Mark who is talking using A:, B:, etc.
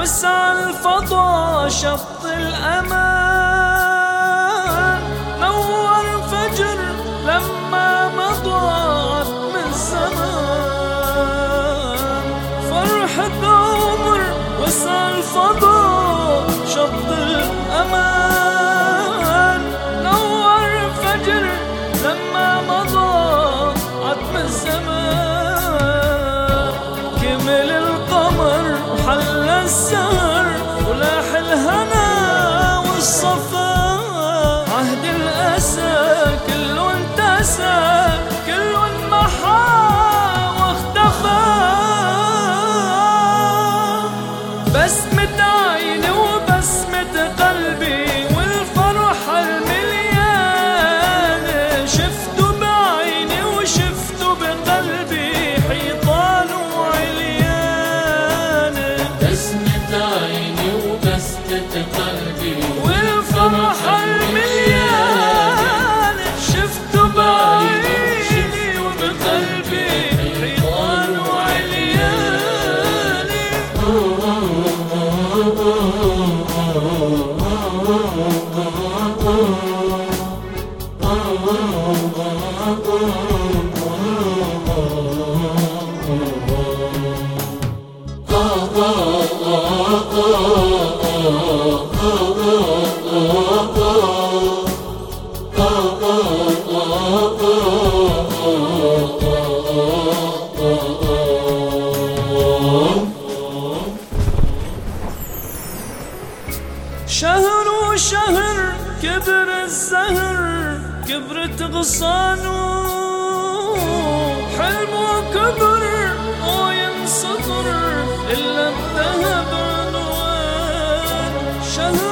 A: وسع الفضا شط الأمان نور فجر لما مضى من زمان فرحة عمر وسع الفضا شط الأمان نور فجر لما مضى عتم الزمان كمل القمر وحل السهر ولاح الهنا والصفا عهد الأسى كله انتسى كله انمحى واختفى بسمة عيني وبسمة قلبي والفرحة المليانة شفته بعيني وشفته بقلبي حيطان وعليانة
B: بسمة عيني وبسمة قلبي
A: والفرحة المليانة شفته بعيني وبقلبي حيطان وعليانة شهر وشهر كبر الزهر كبرت غصانه حلمه كبر وينسطر إلا الذهب عنوان شهر